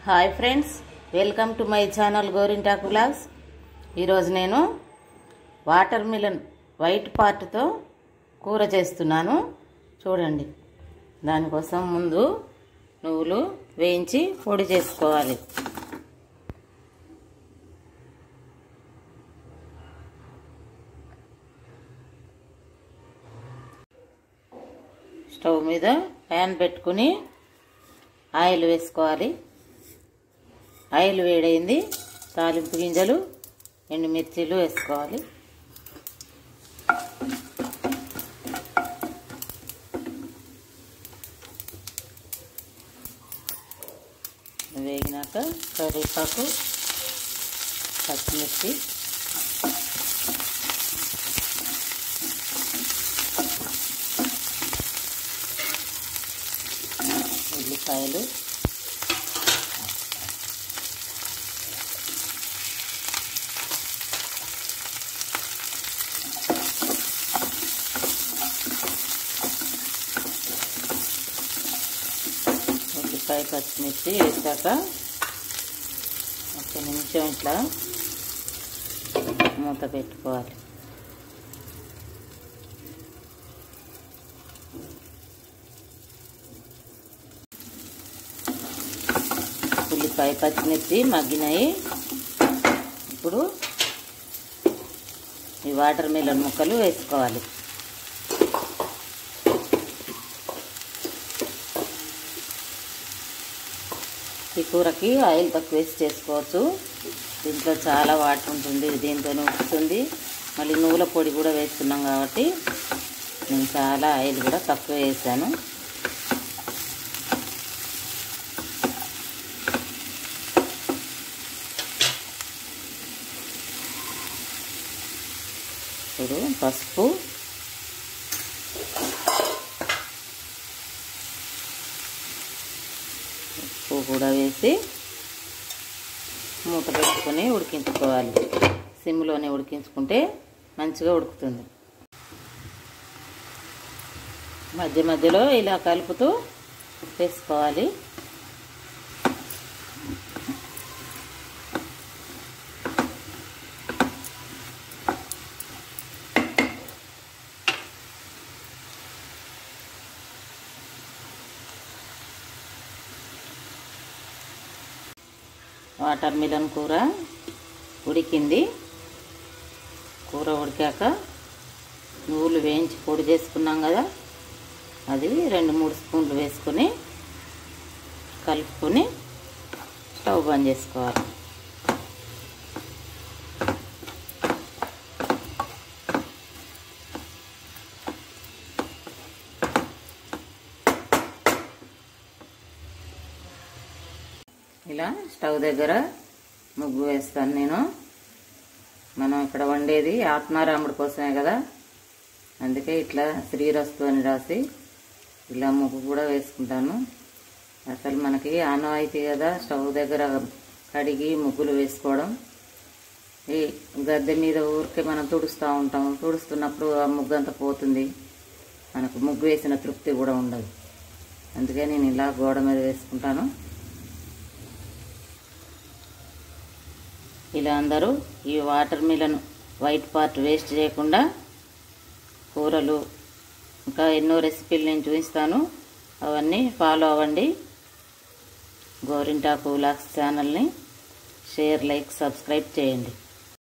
hi friends welcome to my channel Gorintaku blogs ఈరోజు నేను water watermelon white పార్ట్తో కూర చేస్తున్నాను చూడండి దానికోసం ముందు నువ్వులు వేయించి పొడి చేసుకోవాలి స్టవ్ మీద ప్యాన్ పెట్టుకుని ఆయిల్ వేసుకోవాలి ఆయిల్ వేడైంది తాలింపు గింజలు ఎండుమిర్చీలు వేసుకోవాలి వేగినాక కరివేపాకు పచ్చిమిర్చి ఉల్లిపాయలు ఉల్లిపాయ పచ్చిమిర్చి వేసాక ఒక నిమిషం ఇట్లా మూత పెట్టుకోవాలి ఉల్లిపాయ పచ్చిమిర్చి మగ్గినాయి ఇప్పుడు ఈ వాటర్ మిలన్ ముక్కలు వేసుకోవాలి ఈ కూరకి ఆయిల్ తక్కువ వేసి చేసుకోవచ్చు దీంట్లో చాలా వాటర్ ఉంటుంది దీంతో ఉడుకుతుంది మళ్ళీ నువ్వుల పొడి కూడా వేస్తున్నాం కాబట్టి నేను చాలా ఆయిల్ కూడా తక్కువ వేసాను ఇప్పుడు పసుపు ఉప్పు కూడా వేసి మూత పెట్టుకొని ఉడికించుకోవాలి సిమ్లోనే ఉడికించుకుంటే మంచిగా ఉడుకుతుంది మధ్య మధ్యలో ఇలా కలుపుతూ వేసుకోవాలి వాటర్ మిలన్ కూర ఉడికింది కూర ఉడికాక నువ్వులు వేయించి పొడి చేసుకున్నాం కదా అది రెండు మూడు స్పూన్లు వేసుకొని కలుపుకొని స్టవ్ బంద్ చేసుకోవాలి ఇలా స్టవ్ దగ్గర ముగ్గు వేస్తాను నేను మనం ఇక్కడ వండేది ఆత్మారాముడి కోసమే కదా అందుకే ఇట్లా శ్రీరస్తు అని రాసి ఇలా ముగ్గు కూడా వేసుకుంటాను అసలు మనకి ఆనవాయితీ కదా స్టవ్ దగ్గర కడిగి ముగ్గులు వేసుకోవడం ఈ గద్దె మీద ఊరికే మనం తుడుస్తూ ఉంటాం తుడుస్తున్నప్పుడు ఆ ముగ్గు అంతా పోతుంది మనకు ముగ్గు వేసిన తృప్తి కూడా ఉండదు అందుకే నేను ఇలా గోడ మీద వేసుకుంటాను ఇలా అందరూ ఈ watermelon white part waste చేయకుండా కూరలు ఇంకా ఎన్నో రెసిపీలు నేను చూపిస్తాను అవన్నీ ఫాలో అవ్వండి గోరింటాకు వ్లాగ్స్ ఛానల్ని షేర్ లైక్ సబ్స్క్రైబ్ చేయండి